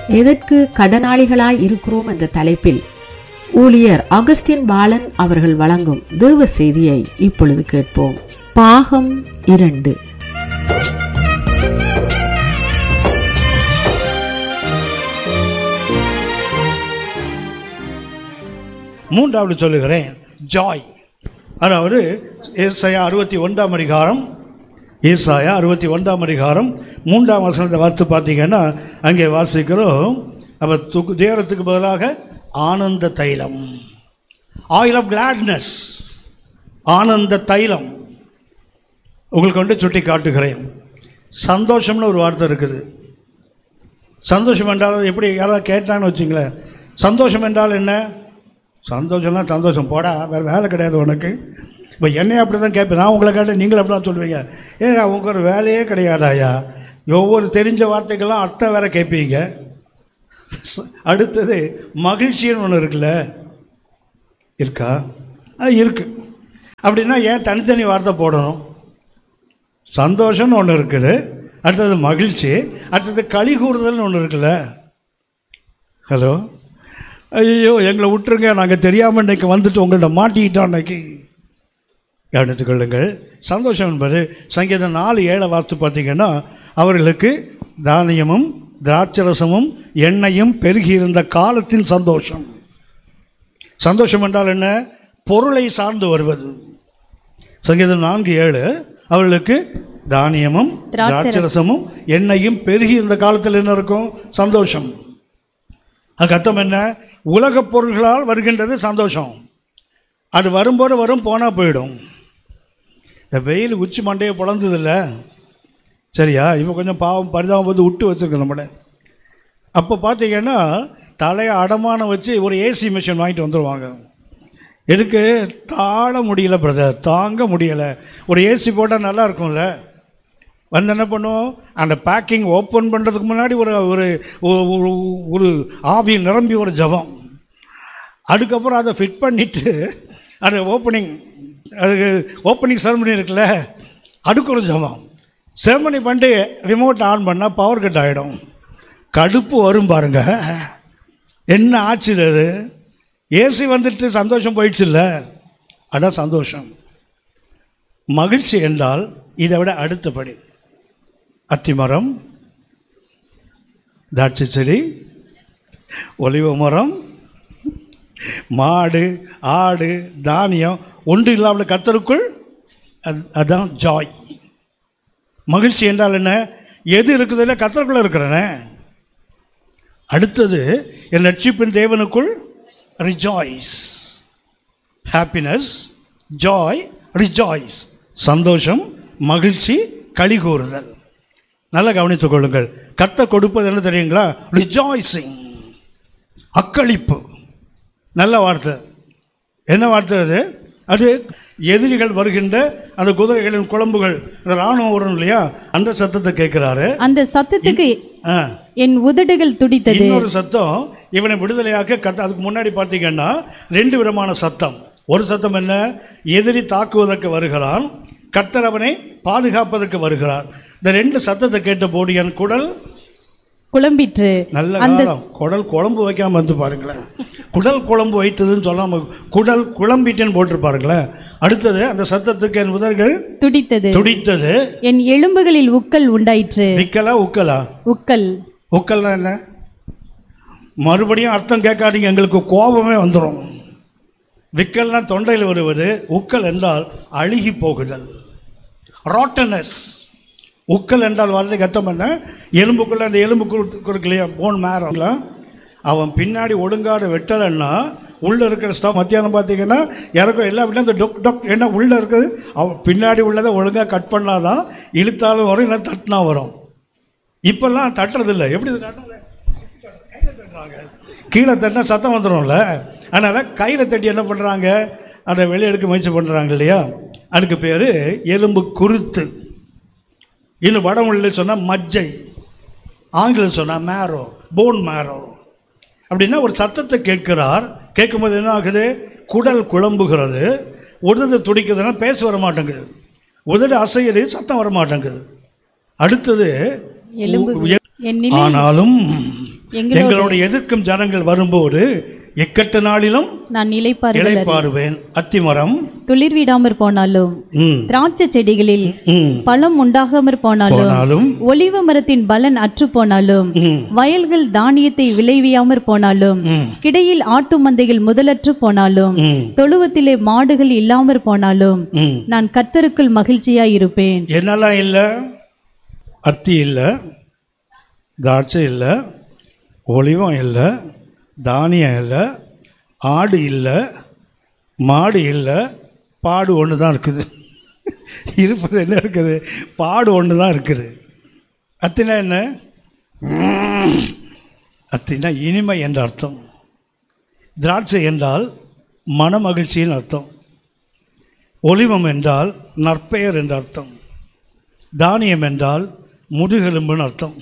எதற்கு கடனாளிகளாய் இருக்கிறோம் என்ற தலைப்பில் ஊழியர் அகஸ்டின் பாலன் அவர்கள் வழங்கும் தேவ செய்தியை இப்பொழுது கேட்போம் பாகம் இரண்டு மூன்றாவது சொல்லுகிறேன் ஜாய் அதாவது ஏசாயா அறுபத்தி ஒன்றாம் அதிகாரம் ஏசாயா அறுபத்தி ஒன்றாம் அதிகாரம் மூன்றாம் வசனத்தை வாத்து பார்த்தீங்கன்னா அங்கே வாசிக்கிறோம் அப்போ துக்கு தேரத்துக்கு பதிலாக ஆனந்த தைலம் ஆயில் ஆஃப் கிளாட்னஸ் ஆனந்த தைலம் உங்களுக்கு வந்து சுட்டி காட்டுகிறேன் சந்தோஷம்னு ஒரு வார்த்தை இருக்குது சந்தோஷம் என்றால் எப்படி யாராவது கேட்டான்னு வச்சுங்களேன் சந்தோஷம் என்றால் என்ன சந்தோஷம்னா சந்தோஷம் போடா வேறு வேலை கிடையாது உனக்கு இப்போ என்னைய அப்படி தான் கேட்பேன் நான் உங்களை கேட்டேன் நீங்களும் அப்படி தான் சொல்லுவீங்க ஏ அவங்க ஒரு வேலையே கிடையாதாயா ஒவ்வொரு தெரிஞ்ச வார்த்தைக்கெல்லாம் அர்த்தம் வேற கேட்பீங்க அடுத்தது மகிழ்ச்சின்னு ஒன்று இருக்குல்ல இருக்கா அது இருக்கு அப்படின்னா ஏன் தனித்தனி வார்த்தை போடணும் சந்தோஷம்னு ஒன்று இருக்குது அடுத்தது மகிழ்ச்சி அடுத்தது களி கூறுதல்னு ஒன்று இருக்குல்ல ஹலோ ஐயோ எங்களை விட்டுருங்க நாங்கள் தெரியாமல் இன்னைக்கு வந்துட்டு உங்கள்ட்ட மாட்டிக்கிட்டோம் இன்னைக்கு கவனித்துக் கொள்ளுங்கள் சந்தோஷம் என்பது சங்கீதம் நாலு ஏழை வார்த்து பார்த்தீங்கன்னா அவர்களுக்கு தானியமும் திராட்சரசமும் எண்ணெயும் பெருகியிருந்த காலத்தின் சந்தோஷம் சந்தோஷம் என்றால் என்ன பொருளை சார்ந்து வருவது சங்கீதம் நான்கு ஏழு அவர்களுக்கு தானியமும் திராட்சை திராட்சரசமும் எண்ணெயும் பெருகி இந்த காலத்தில் என்ன இருக்கும் சந்தோஷம் அதுக்கு அர்த்தம் என்ன உலகப் பொருள்களால் வருகின்றது சந்தோஷம் அது வரும்போது வரும் போனால் போயிடும் இந்த வெயில் உச்சி மண்டையை பிளந்ததில்ல சரியா இப்போ கொஞ்சம் பாவம் பரிதாபம் வந்து விட்டு வச்சுருக்கோம் நம்மள அப்போ பார்த்தீங்கன்னா தலையை அடமானம் வச்சு ஒரு ஏசி மிஷின் வாங்கிட்டு வந்துடுவாங்க எதுக்கு தாழ முடியல பிரதர் தாங்க முடியலை ஒரு ஏசி போட்டால் நல்லா இருக்கும்ல வந்து என்ன பண்ணுவோம் அந்த பேக்கிங் ஓப்பன் பண்ணுறதுக்கு முன்னாடி ஒரு ஒரு ஒரு- ஒரு- ஒரு ஆவி நிரம்பி ஒரு ஜபம் அதுக்கப்புறம் அதை ஃபிட் பண்ணிவிட்டு அது ஓப்பனிங் அதுக்கு ஓப்பனிங் செரமனி இருக்குல்ல அதுக்கு ஒரு ஜபம் செரமனி பண்ணிட்டு ரிமோட் ஆன் பண்ணால் பவர் கட் ஆகிடும் கடுப்பு வரும் பாருங்க என்ன ஆச்சு இது அது ஏசி வந்துட்டு சந்தோஷம் போயிடுச்சுல்ல அதான் சந்தோஷம் மகிழ்ச்சி என்றால் இதை விட அடுத்தபடி அத்திமரம் திராட்சை செடி ஒலிவ மரம் மாடு ஆடு தானியம் ஒன்று இல்லாமல் கத்தருக்குள் அது- அதான் ஜாய் மகிழ்ச்சி என்றால் என்ன எது இருக்குதுல்ல கத்தருக்குள்ளே இருக்கிறனே அடுத்தது என் ரட்சிப்பின் தேவனுக்குள் ரிஜாய்ஸ் ஹாப்பினஸ் ஜாய் ரிஜாய்ஸ் சந்தோஷம் மகிழ்ச்சி களி கூறுதல் நல்லா கவனித்துக் கொள்ளுங்கள் கத்த கொடுப்பது என்ன தெரியுங்களா ரிஜாய்ஸிங் அக்களிப்பு நல்ல வார்த்தை என்ன வார்த்தை அது அது எதிரிகள் வருகின்ற அந்த குதிரைகளின் குழம்புகள் அந்த ராணுவம் வரும் இல்லையா அந்த சத்தத்தை கேட்கிறாரு அந்த சத்தத்துக்கு ஆ என் உதடுகள் துடித்தது இன்னொரு சத்தம் இவனை விடுதலையாக்க கத்த அதுக்கு முன்னாடி பார்த்தீங்கன்னா ரெண்டு விதமான சத்தம் ஒரு சத்தம் என்ன எதிரி தாக்குவதற்கு வருகிறான் கர்த்தர் அவனை பாதுகாப்பதற்கு வருகிறார் இந்த ரெண்டு சத்தத்தை கேட்டபோது என் குடல் குழம்பிற்று நல்ல அந்த காலம் குடல் குழம்பு வைக்காம வந்து பாருங்களேன் குடல் குழம்பு வைத்ததுன்னு சொல்லாம குடல் குழம்பிட்டேன்னு போட்டு பாருங்களேன் அடுத்தது அந்த சத்தத்துக்கு என் உதர்கள் துடித்தது துடித்தது என் எலும்புகளில் உக்கல் உண்டாயிற்று விக்கலா உக்கலா உக்கல் உக்கல்னா என்ன மறுபடியும் அர்த்தம் கேட்காதீங்க எங்களுக்கு கோபமே வந்துடும் விக்கல்னா தொண்டையில் வருவது உக்கல் என்றால் அழுகி போகுதல் ராட்டனஸ் உக்கல் என்றால் வார்த்தைக்கு அர்த்தம் என்ன எலும்புக்குள்ள அந்த எலும்பு இருக்கு இல்லையா போன் மேரம்ல அவன் பின்னாடி ஒழுங்காடு வெட்டலைன்னா உள்ளே இருக்கிற ஸ்டாஃப் மத்தியானம் பார்த்தீங்கன்னா இறக்கும் எல்லா வீட்லையும் அந்த டொக் டொக் என்ன உள்ளே இருக்குது அவன் பின்னாடி உள்ளதை ஒழுங்காக கட் பண்ணாதான் இழுத்தாலும் வரும் இல்லை தட்டினா வரும் இப்பெல்லாம் தட்டுறதில்ல எப்படி இது தட்டுறது? கையில தட்டுறாங்க. கீழே தட்டினா சத்தம் வந்துடும்ல அதனால் கையில் தட்டி என்ன பண்ணுறாங்க அதை வெளியே எடுக்க முயற்சி பண்ணுறாங்க இல்லையா அதுக்கு பேர் எலும்பு குருத்து இன்னும் வடமொழியில் சொன்னால் மஜ்ஜை ஆங்கிலம் சொன்னால் மேரோ போன் மேரோ அப்படின்னா ஒரு சத்தத்தை கேட்கிறார் கேட்கும்போது என்ன ஆகுது குடல் குழம்புகிறது உதடு துடிக்குதுன்னா பேச வர மாட்டேங்குது உதடு அசையுது சத்தம் வர மாட்டேங்குது அடுத்தது எலும்பு எ- என் நிலை ஆனாலும் எங்களோடு எங்களோட எதிர்க்கும் ஜனங்கள் வரும்போது எக்கட்ட நாளிலும் நான் நிலைப்பார்கள் இளைப்பாறுவேன் அத்திமரம் துளிர்விடாமற் போனாலும் ம், திராட்சை செடிகளில் ம், பழம் உண்டாகாமற் போனாலும் போனாலும் ஒலிவ மரத்தின் பலன் அற்று போனாலும் ம், வயல்கள் தானியத்தை விளைவியாமற் போனாலும் ம், கிடையில் ஆட்டு மந்தைகள் முதலற்று போனாலும் ம், தொழுவத்திலே மாடுகள் இல்லாமற் போனாலும் ம். நான் கத்தருக்குள் மகிழ்ச்சியாய் இருப்பேன் என்னெல்லாம் இல்லை அத்தி இல்லை திராட்சை இல்லை ஒளிவம் இல்லை தானியம் இல்லை ஆடு இல்லை மாடு இல்லை பாடு ஒன்று தான் இருக்குது இருப்பது என்ன இருக்குது பாடு ஒன்று தான் இருக்குது அத்தினா என்ன உம். அத்தினா இனிமை என்ற அர்த்தம் திராட்சை என்றால் மனமகிழ்ச்சியின் அர்த்தம் ஒளிவம் என்றால் நற்பெயர் என்ற அர்த்தம் தானியம் என்றால் முதுகெலும்புன்னு அர்த்தம்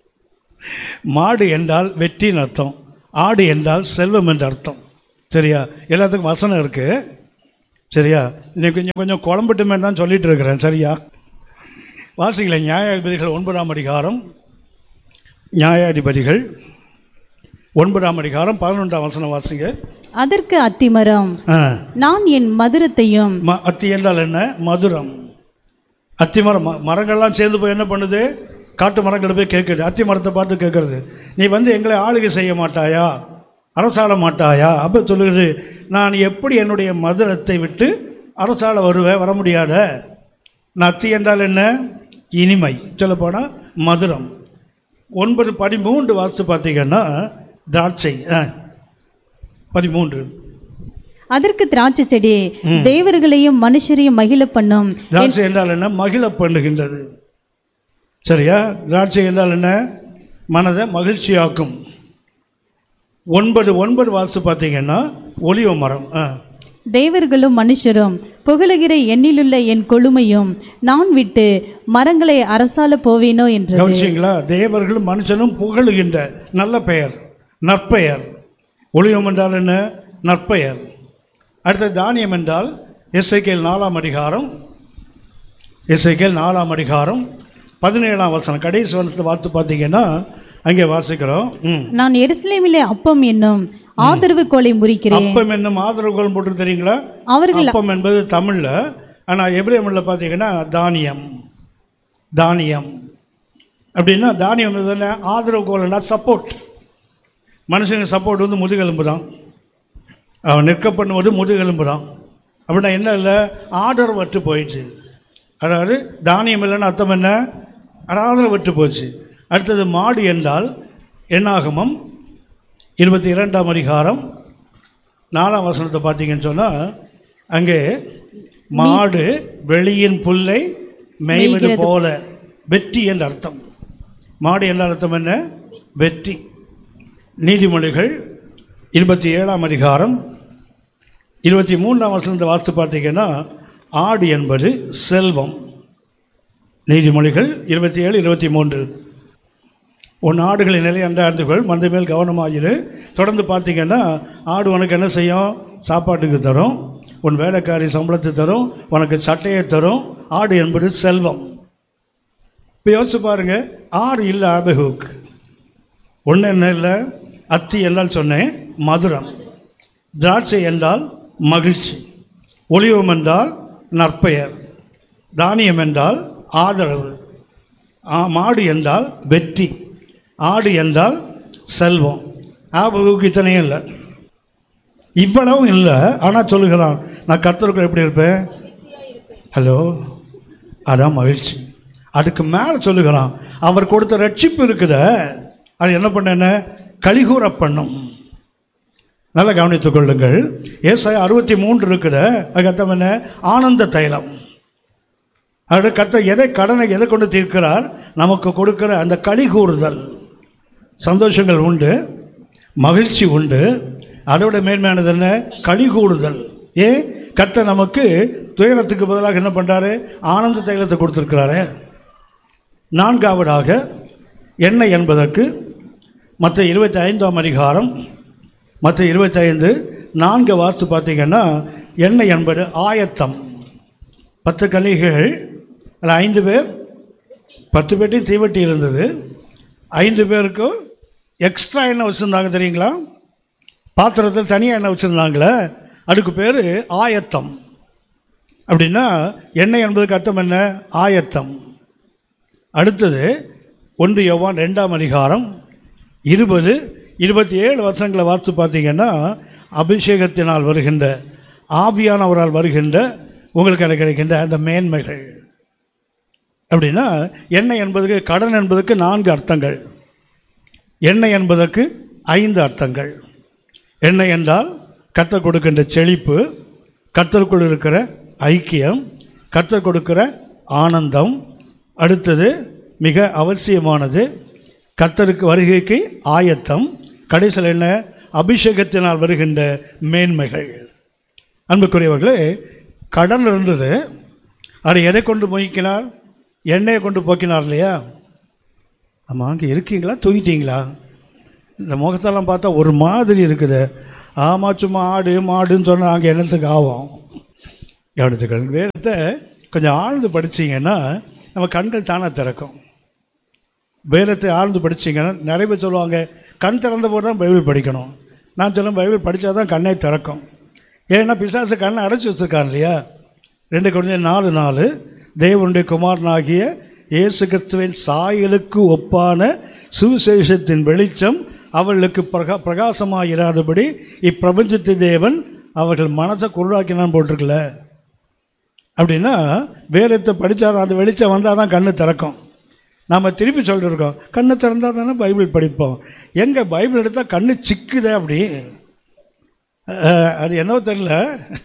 மாடு என்றால் வெற்றின்னு அர்த்தம் ஆடு என்றால் செல்வம் என்ற அர்த்தம் சரியா எல்லாத்துக்கும் வசனம் இருக்குது சரியா இன்னைக்கு கொஞ்சம் கொஞ்சம் குழம்புட்டுமே தான் சொல்லிட்டு இருக்கிறேன் சரியா வாசிக்கல நியாயாதிபதிகள் ஒன்பதாம் அதிகாரம் நியாயாதிபதிகள் ஒன்பதாம் அதிகாரம் பதினொன்றாம் வசனம் வாசிங்க அதற்கு அத்திமரம் ஆ நான் என் மதுரத்தையும் ம அத்தி என்றால் என்ன மதுரம் அத்தி மரம் ம- மரங்கள்லாம் சேர்ந்து போய் என்ன பண்ணுது காட்டு மரங்களை போய் கேட்குது அத்தி மரத்தை பார்த்து கேட்குறது நீ வந்து எங்களை ஆளுகை செய்ய மாட்டாயா அரசாள மாட்டாயா அப்போ சொல்லுகிறது நான் எப்படி என்னுடைய மதுரத்தை விட்டு அரசாள வருவேன் வர முடியாத நான் அத்தி என்றால் என்ன இனிமை சொல்லப்போனால் மதுரம் ஒன்பது பதிமூன்று வாஸ்து பார்த்தீங்கன்னா திராட்சை ஆ பதிமூன்று அதற்கு திராட்சை செடி தேவர்களையும் மனுஷரையும் மகிழ பண்ணும் திராட்சை என்றால் என்ன மகிழ பண்ணுகின்றது சரியா திராட்சை என்றால் என்ன மனதை மகிழ்ச்சியாக்கும் ஒன்பது ஒன்பது வாசு பார்த்தீங்கன்னா ஒலிவ மரம் ஆ தேவர்களும் மனுஷரும் புகழுகிற எண்ணிலுள்ள என் கொழுமையும் நான் விட்டு மரங்களை அரசால போவேனோ என்று கவனிச்சிங்களா தேவர்களும் மனுஷனும் புகழுகின்ற நல்ல பெயர் நற்பெயர் ஒளிவம் என்றால் என்ன நற்பெயர் அடுத்த தானியம் என்றால் எஸ்ஐகேல் நாலாம் அதிகாரம் எஸ்ஐகேல் நாலாம் அதிகாரம் பதினேழாம் வசனம் கடைசி வசனத்தை பார்த்து பார்த்தீங்கன்னா அங்கே வாசிக்கிறோம் ம் நான் எருசலேமிலே அப்பம் என்னும் ஆதரவு கோலை முறிக்கிறேன் அப்பம் என்னும் ஆதரவுகள் போட்டு தெரியுங்களா அவர்கள் அப்பம் என்பது தமிழில் ஆனால் எப்ரேமில் பார்த்தீங்கன்னா தானியம் தானியம் அப்படின்னா தானியம் வந்து என்ன ஆதரவுகோல்னா சப்போர்ட் மனுஷனுக்கு சப்போர்ட் வந்து முதுகெலும்பு தான் அவன் நிற்க பண்ணுவது முதுகெலும்பு தான் அப்படின்னா என்ன இல்லை ஆதரவற்று போயிடுச்சு அதாவது தானியம் இல்லைன்னு அர்த்தம் என்ன ஆதரவற்று போச்சு அடுத்தது மாடு என்றால் எண்ணாகமம் இருபத்தி இரண்டாம் அதிகாரம் நாலாம் வசனத்தை பார்த்தீங்கன்னு சொன்னால் அங்கே மாடு வெளியின் புல்லை மேய்வது போல வெற்றி என்ற அர்த்தம் மாடு என்ற அர்த்தம் என்ன வெற்றி நீதிமொழிகள் இருபத்தி ஏழாம் அதிகாரம் இருபத்தி மூன்றாம் வசனத்தை வாஸ்து பார்த்தீங்கன்னா ஆடு என்பது செல்வம் நீதிமொழிகள் இருபத்தி ஏழு இருபத்தி மூன்று உன் ஆடுகளின் நிலை அன்றார்ந்துகள் மந்தை மேல் கவனமாகிரு தொடர்ந்து பார்த்தீங்கன்னா ஆடு உனக்கு என்ன செய்யும் சாப்பாட்டுக்கு தரும் உன் வேலைக்காரி சம்பளத்தை தரும் உனக்கு சட்டையை தரும் ஆடு என்பது செல்வம் இப்போ யோசிச்சு பாருங்க ஆறு இல்லை ஆபகுக் ஒன்று என்ன இல்லை அத்தி என்றால் சொன்னேன் மதுரம் திராட்சை என்றால் மகிழ்ச்சி ஒளிவம் என்றால் நற்பெயர் தானியம் என்றால் ஆதரவு ஆ, மாடு என்றால் வெற்றி ஆடு என்றால் செல்வம் ஆபகுக்கு இத்தனையும் இல்லை இவ்வளவும் இல்லை ஆனால் சொல்லுகிறான் நான் கர்த்தருக்குள் எப்படி இருப்பேன் ஹலோ அதான் மகிழ்ச்சி அதுக்கு மேலே சொல்லுகிறான் அவர் கொடுத்த ரட்சிப்பு இருக்குத அது என்ன பண்ண கலிகூற பண்ணும் நல்லா கவனித்துக் கொள்ளுங்கள் ஏசாய அறுபத்தி மூன்று இருக்கிற அது கத்தம் என்ன ஆனந்த தைலம் அது கத்த எதை கடனை எதை கொண்டு தீர்க்கிறார் நமக்கு கொடுக்கிற அந்த களி கூறுதல் சந்தோஷங்கள் உண்டு மகிழ்ச்சி உண்டு அதோட மேன்மையானது என்ன களி கூடுதல் ஏன் கத்த நமக்கு துயரத்துக்கு பதிலாக என்ன பண்ணுறாரு ஆனந்த தைலத்தை கொடுத்துருக்கிறாரு நான்காவதாக எண்ணெய் என்பதற்கு மற்ற இருபத்தி ஐந்தாம் அதிகாரம் மற்ற இருபத்தைந்து நான்கு வாஸ்து பார்த்தீங்கன்னா எண்ணெய் என்பது ஆயத்தம் பத்து கன்னிகைகள் அதில் ஐந்து பேர் பத்து பேர்ட்டையும் தீவட்டி இருந்தது ஐந்து பேருக்கும் எக்ஸ்ட்ரா எண்ணெய் வச்சுருந்தாங்க தெரியுங்களா பாத்திரத்தில் தனியாக எண்ணெய் வச்சுருந்தாங்களே அதுக்கு பேர் ஆயத்தம் அப்படின்னா எண்ணெய் என்பதுக்கு அர்த்தம் என்ன ஆயத்தம் அடுத்தது ஒன்று யோவான் ரெண்டாம் அதிகாரம் இருபது இருபத்தி ஏழு வருஷங்களை வாத்து பார்த்தீங்கன்னா அபிஷேகத்தினால் வருகின்ற ஆவியானவரால் வருகின்ற உங்களுக்கு அது கிடைக்கின்ற அந்த மேன்மைகள் அப்படின்னா எண்ணெய் என்பதுக்கு கடன் என்பதற்கு நான்கு அர்த்தங்கள் எண்ணெய் என்பதற்கு ஐந்து அர்த்தங்கள் எண்ணெய் என்றால் கத்தர் கொடுக்கின்ற செழிப்பு கத்தருக்குள் இருக்கிற ஐக்கியம் கத்தர் கொடுக்கிற ஆனந்தம் அடுத்தது மிக அவசியமானது கத்தருக்கு வருகைக்கு ஆயத்தம் கடைசியில் என்ன அபிஷேகத்தினால் வருகின்ற மேன்மைகள் அன்புக்குரியவர்களே கடன் இருந்தது அதை எதை கொண்டு மொய்க்கினார் எண்ணெயை கொண்டு போக்கினார் இல்லையா ஆமாம் அங்கே இருக்கீங்களா தூங்கிட்டீங்களா இந்த முகத்தெல்லாம் பார்த்தா ஒரு மாதிரி இருக்குது ஆமாம் சும்மா ஆடு மாடுன்னு சொன்னால் அங்கே என்னத்துக்கு ஆகும் கவனித்துக்கள் வேதத்தை கொஞ்சம் ஆழ்ந்து படிச்சீங்கன்னா நம்ம கண்கள் தானே திறக்கும் வேதத்தை ஆழ்ந்து படிச்சீங்கன்னா நிறைய பேர் சொல்லுவாங்க கண் திறந்த போது தான் பைபிள் படிக்கணும் நான் சொல்ல பைபிள் படித்தா தான் கண்ணை திறக்கும் ஏன்னா பிசாசு கண்ணை அடைச்சி வச்சுருக்கான் இல்லையா ரெண்டு குழந்தை நாலு நாலு தேவனுடைய குமாரனாகிய இயேசு கிறிஸ்துவின் சாயலுக்கு ஒப்பான சுவிசேஷத்தின் வெளிச்சம் அவர்களுக்கு பிரகா பிரகாசமாக இராதபடி இப்பிரபஞ்சத்தின் தேவன் அவர்கள் மனசை குருடாக்கினான்னு போட்டிருக்கல அப்படின்னா வேதத்தை படித்தா அந்த வெளிச்சம் வந்தால் தான் கண்ணு திறக்கும் நாம் திருப்பி சொல்லியிருக்கோம் கண்ணு திறந்தால் தானே பைபிள் படிப்போம் எங்கே பைபிள் எடுத்தால் கண்ணு சிக்குதே அப்படி அஹ், அது என்னவோ தெரில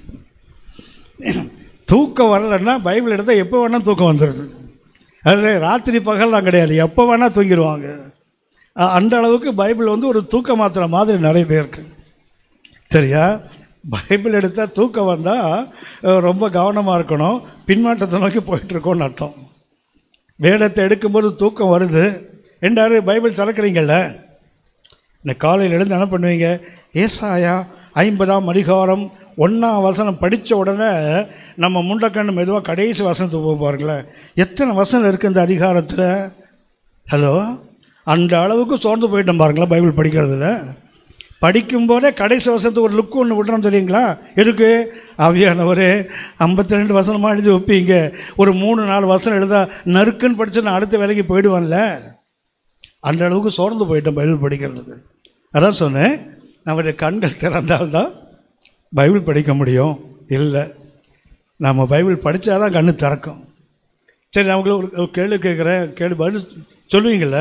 தூக்கம் வரலைன்னா பைபிள் எடுத்தால் எப்போ வேணால் தூக்கம் வந்துடுது அது ராத்திரி பகல்லாம் கிடையாது எப்போ வேணால் தூங்கிடுவாங்க அஹ், அந்த அளவுக்கு பைபிள் வந்து ஒரு தூக்க மாத்திரை மாதிரி நிறைய பேருக்கு சரியா பைபிள் எடுத்தால் தூக்கம் வந்தால் ரொம்ப கவனமாக இருக்கணும் பின்மாற்றத்தை நோக்கி போயிட்டுருக்கோன்னு அர்த்தம் வேதத்தை எடுக்கும்போது தூக்கம் வருது ரெண்டாவது பைபிள் திறக்கிறீங்கல்ல இந்த காலையில் எழுந்து என்ன பண்ணுவீங்க ஏசாயா ஐம்பதாம் அதிகாரம் ஒன்றாம் வசனம் படித்த உடனே நம்ம முண்டக்கண்ணு மெதுவாக கடைசி வசனத்துக்கு போக பாருங்களேன் எத்தனை வசனம் இருக்குது இந்த அதிகாரத்தில் ஹலோ அந்த அளவுக்கு சோர்ந்து போயிட்டோம் பாருங்களேன் பைபிள் படிக்கிறதுல படிக்கும்போதே கடைசி வசனத்துக்கு ஒரு லுக் ஒன்று விடுறோம் தெரியுங்களா எதுக்கு அவியானவரே ஐம்பத்தி ரெண்டு வசனமாக எழுதி வைப்பீங்க ஒரு மூணு நாலு வசனம் எழுதா நறுக்குன்னு படித்து நான் அடுத்த வேலைக்கு போயிடுவேன்ல அந்த அளவுக்கு சோர்ந்து போயிட்டோம் பைபிள் படிக்கிறதுக்கு அதான் சொன்னேன் நம்முடைய கண்கள் திறந்தால்தான் பைபிள் படிக்க முடியும் இல்லை நம்ம பைபிள் படித்தா தான் கண்ணு திறக்கும் சரி நான் உங்களை ஒரு ஒரு கேள்வி கேட்குறேன் கேள்வி பதில் சொல்லுவீங்கள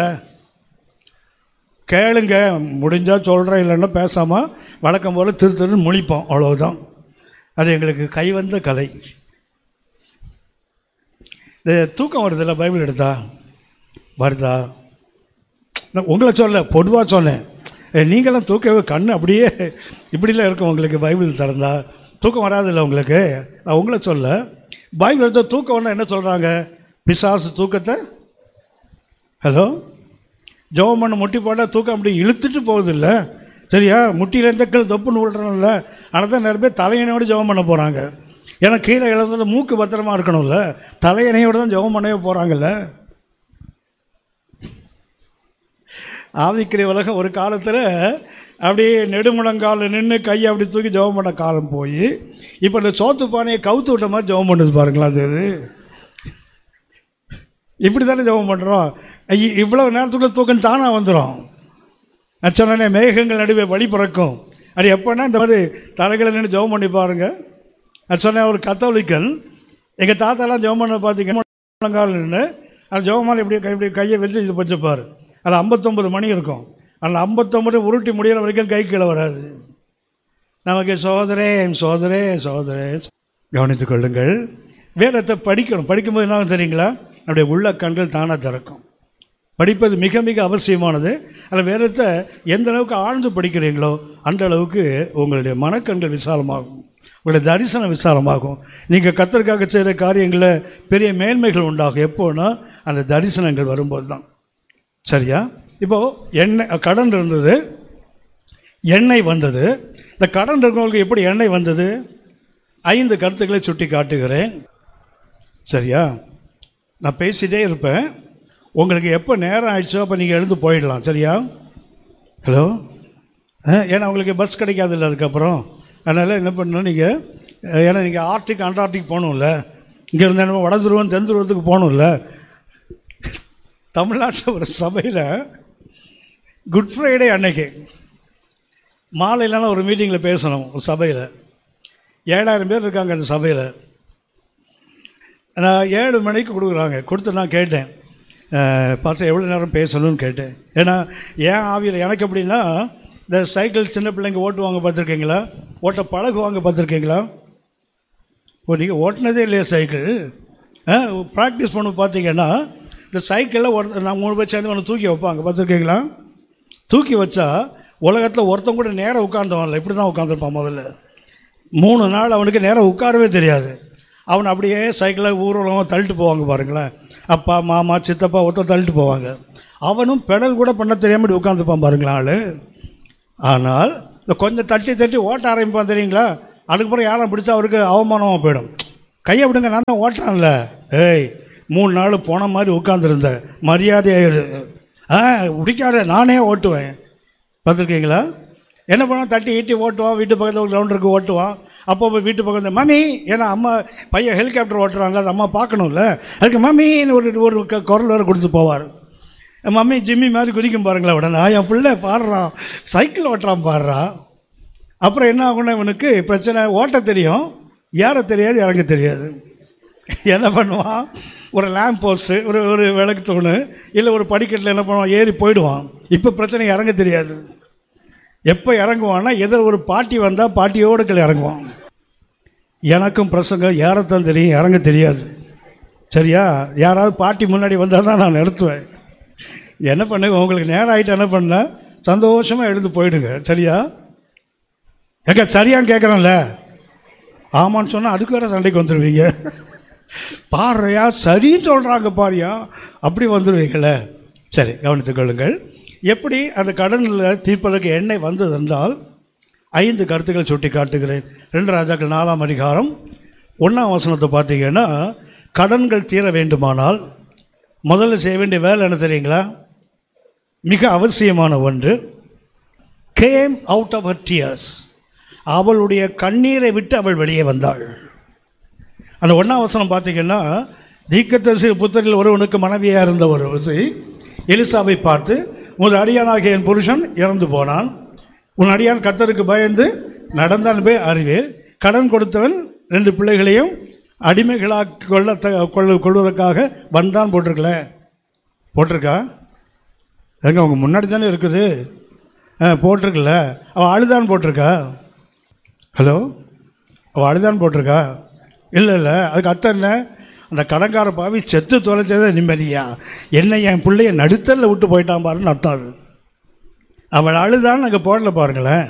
கேளுங்க முடிஞ்சால் சொல்கிறேன் இல்லைன்னா பேசாமல் வழக்கம் போல் திரு திருன்னு முழிப்போம் அவ்வளவுதான் அது எங்களுக்கு கைவந்த கலை இந்த தூக்கம் வருதுல்ல பைபிள் எடுத்தா வருதா நான் உங்களை சொல்ல பொதுவாக சொன்னேன் ஏ, நீங்களாம் தூக்கவே கண் அப்படியே இப்படிலாம் இருக்கும் உங்களுக்கு பைபிள் திறந்தா தூக்கம் வராதில்ல உங்களுக்கு நான் உங்களை சொல்ல பைபிள் எடுத்த தூக்கம் வந்தால் என்ன சொல்கிறாங்க பிசாசு தூக்கத்தை ஹலோ ஜெபம் பண்ண முட்டி போட்டால் தூக்கம் அப்படி இழுத்துட்டு போகுதில்ல சரியா முட்டியில் இருந்த கீழே தொப்புன்னு விடுறோம்ல ஆனால் தான் நிறைய பேர் தலையணையோடு ஜெபம் பண்ண போகிறாங்க ஏன்னா கீழே இழந்தது மூக்கு பத்திரமா இருக்கணும்ல தலையணையோடு தான் ஜெபம் பண்ணவே போகிறாங்கல்ல ஆவிக்கிற உலகம் ஒரு காலத்தில் அப்படியே நெடுமுழங்கால நின்று கையை அப்படி தூக்கி ஜெபம் பண்ண காலம் போய் இப்போ இந்த சோத்து பானையை கவுத்து விட்ட மாதிரி ஜெபம் பண்ணுது பாருங்களா அது இப்படி தானே ஜெபம் பண்ணுறோம் இவ்வளோ நேரத்துக்குள்ள தூக்கம் தானாக வந்துடும் அச்சனே மேகங்கள் நடுவே வழி பிறக்கும் அது எப்போன்னா இந்த மாதிரி தலைகளை நின்று ஜெபம் பண்ணி பாருங்க அச்சனே ஒரு கத்தோலிக்கன் எங்கள் தாத்தாலாம் ஜெபம் பண்ண பார்த்தீங்கன்னா முழங்கால் நின்று அந்த ஜெபமாலை இப்படி கை இப்படி கையை வச்சு இது வச்சுப்பார் அதில் ஐம்பத்தொம்பது மணி இருக்கும் அந்த ஐம்பத்தொம்பது உருட்டி முடிகிற வரைக்கும் கை கீழே வராது நமக்கு சோதரே என் சோதரே என் சோதரே கவனித்துக் கொள்ளுங்கள் வேதத்தை படிக்கணும் படிக்கும்போது என்ன ஆகும் தெரியுங்களா நம்முடைய உள்ள கண்கள் தானாக திறக்கும் படிப்பது மிக மிக அவசியமானது அதில் வேதத்தை எந்த அளவுக்கு ஆழ்ந்து படிக்கிறீங்களோ அந்த அளவுக்கு உங்களுடைய மனக்கண்கள் விசாலமாகும் உங்களுடைய தரிசனம் விசாலமாகும் நீங்கள் கத்தருக்காக செய்கிற காரியங்களில் பெரிய மேன்மைகள் உண்டாகும் எப்போன்னா அந்த தரிசனங்கள் வரும்போது தான் சரியா இப்போது எண்ணெய் கடன் இருந்தது எண்ணெய் வந்தது இந்த கடன் இருக்கிறவங்களுக்கு எப்படி எண்ணெய் வந்தது ஐந்து கருத்துக்களை சுட்டி காட்டுகிறேன் சரியா நான் பேசிகிட்டே இருப்பேன் உங்களுக்கு எப்போ நேரம் ஆயிடுச்சோ அப்போ நீங்கள் எழுந்து போயிடலாம் சரியா ஹலோ ஏன்னா உங்களுக்கு பஸ் கிடைக்காதுல்ல அதுக்கப்புறம் அதனால் என்ன பண்ணணும் நீங்கள் ஏன்னா நீங்கள் ஆர்டிக் அண்டார்டிக் போகணும்ல இங்கே இருந்து என்ன வட துருவம் தென் துருவத்துக்கு போகணும்ல தமிழ்நாட்டில் ஒரு சபையில் குட் ஃப்ரைடே அன்னைக்கு மாலையிலலாம் ஒரு மீட்டிங்கில் பேசணும் ஒரு சபையில் ஏழாயிரம் பேர் இருக்காங்க அந்த சபையில் நான் ஏழு மணிக்கு கொடுக்குறாங்க கொடுத்து நான் கேட்டேன் பார்த்து எவ்வளோ நேரம் பேசணும்னு கேட்டேன் ஏன்னா ஏன் ஆவியில் எனக்கு எப்படின்னா இந்த சைக்கிள் சின்ன பிள்ளைங்க ஓட்டுவாங்க பார்த்துருக்கீங்களா ஓட்ட பழகுவாங்க பார்த்துருக்கீங்களா ஓ நீங்கள் ஓட்டினதே இல்லையா சைக்கிள் ப்ராக்டிஸ் பண்ண பார்த்தீங்கன்னா இந்த சைக்கிளில் ஒரு நான் மூணு பேர் சேர்ந்து ஒன்று தூக்கி வைப்பாங்க பார்த்துருக்கீங்களா தூக்கி வச்சா உலகத்தில் ஒருத்தன் கூட நேராக உட்காந்தவன்ல இப்படி தான் உட்காந்துருப்பான் முதல்ல மூணு நாள் அவனுக்கு நேராக உட்காரவே தெரியாது அவன் அப்படியே சைக்கிளில் ஊர்வலமாக தள்ளிட்டு போவாங்க பாருங்களேன் அப்பா மாமா சித்தப்பா ஒருத்தர் தள்ளிட்டு போவாங்க அவனும் பெடல் கூட பண்ண தெரியாமல் உட்காந்துப்பான் பாருங்களேன் ஆள் ஆனால் இந்த கொஞ்சம் தட்டி தட்டி ஓட்ட ஆரம்பிப்பான் தெரியுங்களா அதுக்கப்புறம் யாரும் பிடிச்சா அவருக்கு அவமானமாக போயிடும் கையை விடுங்க நான் தான் ஓட்டுறான்ல ஏய் மூணு நாள் போன மாதிரி உட்காந்துருந்தேன் மரியாதையாயிரு ஆ பிடிக்காத நானே ஓட்டுவேன் பார்த்துருக்கீங்களா என்ன பண்ணுவான் தட்டி ஈட்டி ஓட்டுவான் வீட்டு பக்கத்தில் ஒரு கிரவுண்ட் இருக்கு ஓட்டுவான் அப்போ போய் வீட்டு பக்கத்தில் மம்மி ஏன்னா அம்மா பையன் ஹெலிகாப்டர் ஓட்டுறாங்களா அது அம்மா பார்க்கணும்ல அதுக்கு மம்மின்னு ஒரு ஒரு க- குரல் வேறு கொடுத்து போவார் மம்மி ஜிம்மி மாதிரி குதிக்கும் பாருங்களேன் உடனே "ஆ, என் பிள்ளை பாடுறான் சைக்கிள் ஓட்டுறான் பாடுறான் அப்புறம் என்ன ஆகும்னா இவனுக்கு பிரச்சனை ஓட்ட தெரியும் ஏற தெரியாது இறங்க தெரியாது என்ன பண்ணுவான் ஒரு லேம்ப் போஸ்ட்டு ஒரு ஒரு விளக்கு தூணு இல்லை ஒரு படிக்கட்டில் என்ன பண்ணுவான் ஏறி போயிடுவான் இப்போ பிரச்சனை இறங்க தெரியாது எப்போ இறங்குவான்னா எதில் ஒரு பாட்டி வந்தால் பாட்டியோடு கீழே இறங்குவான் எனக்கும் பிரசங்கம் ஏறத்தான் தெரியும் இறங்க தெரியாது சரியா யாராவது பாட்டி முன்னாடி வந்தால் தான் நான் நிறுத்துவேன் என்ன பண்ணுங்க உங்களுக்கு நேரம் ஆகிட்டு என்ன பண்ண சந்தோஷமாக எழுந்து போயிடுங்க சரியா ஏங்க சரியான்னு கேட்குறேன்ல ஆமான்னு சொன்னால் அதுக்கு வேறு சண்டைக்கு வந்துடுவீங்க பாடுறியா சரின்னு சொல்கிறாங்க பாரியா அப்படி வந்துடுவீங்களே சரி கவனித்துக் கொள்ளுங்கள் எப்படி அந்த கடனில் தீர்ப்பதற்கு எண்ணெய் வந்தது என்றால் ஐந்து கருத்துக்களை சுட்டி காட்டுகிறேன் ரெண்டு ராஜாக்கள் நாலாம் அதிகாரம் ஒன்றாம் வசனத்தை பார்த்தீங்கன்னா கடன்கள் தீர வேண்டுமானால் முதல்ல செய்ய வேண்டிய வேலை என்ன தெரியுங்களா மிக அவசியமான ஒன்று came out of her tears அவளுடைய கண்ணீரை விட்டு அவள் வெளியே வந்தாள் அந்த ஒன்றாம் வசனம் பார்த்தீங்கன்னா தீக்கத்தரசி புத்தரில் ஒருவனுக்கு மனைவியாக இருந்த ஒரு விசை எலிசாவை பார்த்து உன் அடியானாகிய என் புருஷன் இறந்து போனான் உன் அடியான் கர்த்தருக்கு பயந்து நடந்தான் போய் அறிவேன் கடன் கொடுத்தவன் ரெண்டு பிள்ளைகளையும் அடிமைகளாக கொள்ள கொள்ள கொள்வதற்காக வந்தான் போட்டிருக்கல போட்டிருக்கா எங்க உங்கள் முன்னாடி தானே இருக்குது ஆ போட்டிருக்குல்ல அவள் அழுதான் போட்டிருக்கா ஹலோ அவள் அழுதான் போட்டிருக்கா இல்லை இல்லை அதுக்கு அர்த்தம் என்ன அந்த கடன்கார பாவி செத்து தொலைச்சதே நிம்மதியா என்னை என் பிள்ளைய நடுத்தரில் விட்டு போயிட்டான் பாருன்னு அர்த்தம் அது அவள் அழுதான்னு அங்கே போடல பாருங்களேன்